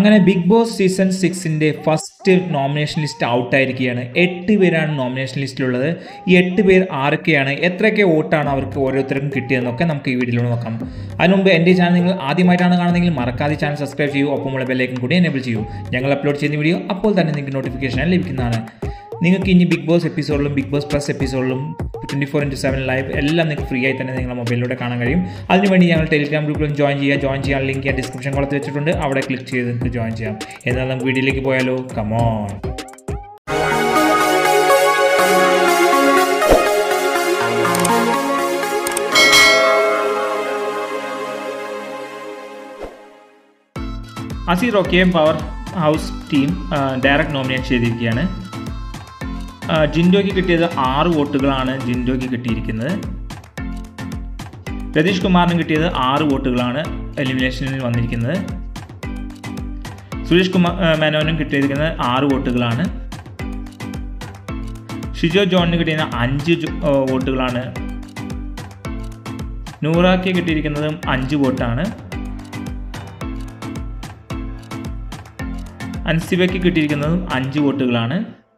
അങ്ങനെ Bigg Boss season സിക്സിൻ്റെ first nomination list ഔട്ടായിരിക്കുകയാണ് എട്ട് പേരാണ് നോമിനേഷൻ ലിസ്റ്റിലുള്ളത് ഈ എട്ട് പേർ ആരൊക്കെയാണ് എത്രയൊക്കെ വോട്ടാണ് അവർക്ക് ഓരോരുത്തർക്കും കിട്ടിയതെന്നൊക്കെ നമുക്ക് ഈ വീഡിയോയിൽ നോക്കാം അതിന് മുമ്പ് എൻ്റെ ചാനൽ നിങ്ങൾ ആദ്യമായിട്ടാണ് കാണുന്നതെങ്കിൽ മറക്കാതെ ചാനൽ സബ്സ്ക്രൈബ് ചെയ്യൂ ഒപ്പമുള്ള ബെല്ലൈക്കൻ കൂടി എനേബിൾ ചെയ്യൂ ഞങ്ങൾ അപ്ലോഡ് ചെയ്യുന്ന വീഡിയോ അപ്പോൾ തന്നെ നിങ്ങൾക്ക് നോട്ടിഫിക്കേഷൻ ലഭിക്കുന്നതാണ് നിങ്ങൾക്ക് ഇനി ബിഗ് ബോസ് എപ്പിസോഡിലും ബിഗ് ബോസ് പ്ലസ് എപ്പിസോഡിലും twenty four into seven live എല്ലാം നിങ്ങൾക്ക് ഫ്രീ ആയി തന്നെ നിങ്ങളുടെ മൊബൈലിലൂടെ കാണാൻ കഴിയും അതിനുവേണ്ടി ഞങ്ങൾ ടെലിഗ്രാം ഗ്രൂപ്പിലും ജോയിൻ ചെയ്യുക ജോയിൻ ചെയ്യാൻ ലിങ്ക് ഞാൻ ഡിസ്ക്രിപ്ഷൻ കോളത്തിൽ വെച്ചിട്ടുണ്ട് അവിടെ ക്ലിക്ക് ചെയ്ത് നിങ്ങൾക്ക് ജോയിൻ ചെയ്യാം എന്നാൽ നമുക്ക് വീഡിയോയിലേക്ക് പോയാലോ കമോൺ അസി റോക്കിയും power house team direct nominate ചെയ്തിരിക്കുകയാണ് ആ, ജിൻഡോയ്ക്ക് കിട്ടിയത് ആറ് വോട്ടുകളാണ് ജിൻഡോയ്ക്ക് കിട്ടിയിരിക്കുന്നത് രതീഷ് കുമാറിന് കിട്ടിയത് ആറ് വോട്ടുകളാണ് എലിമിനേഷനിൽ വന്നിരിക്കുന്നത് സുരേഷ് കുമാർ ആ, മേനോനും കിട്ടിയിരിക്കുന്നത് ആറ് വോട്ടുകളാണ് ഷിജോ ജോണിന് കിട്ടിയത് അഞ്ച് ജോ- ആ, വോട്ടുകളാണ് നൂറാക്ക് കിട്ടിയിരിക്കുന്നതും അഞ്ച് വോട്ടാണ് അൻസിബയ്ക്ക് കിട്ടിയിരിക്കുന്നതും അഞ്ച് വോട്ടുകളാണ്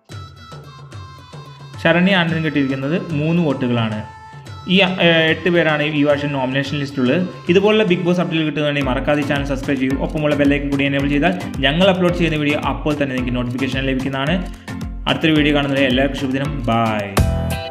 ശരണ്യ ആനന്ദിന് കിട്ടിയിരിക്കുന്നത് മൂന്ന് വോട്ടുകളാണ് ഈ ഏഹ്, എട്ട് പേരാണ് ഈ വർഷം നോമിനേഷൻ ലിസ്റ്റിലുള്ളത് ഇതുപോലുള്ള ബിഗ് ബോസ് അപ്ഡേറ്റ് കിട്ടുന്നതിന് മറക്കാതെ ഈ ചാനൽ സബ്സ്ക്രൈബ് ചെയ്യൂ ഒപ്പമുള്ള ബെല്ലൈക്കൻ കൂടി എനേബിൾ ചെയ്താൽ ഞങ്ങൾ അപ്ലോഡ് ചെയ്യുന്ന വീഡിയോ അപ്പോൾ തന്നെ നിങ്ങൾക്ക് നോട്ടിഫിക്കേഷൻ ലഭിക്കുന്നതാണ് അടുത്തൊരു വീഡിയോ കാണുന്നത് എല്ലാവർക്കും ശുഭദിനം ബൈ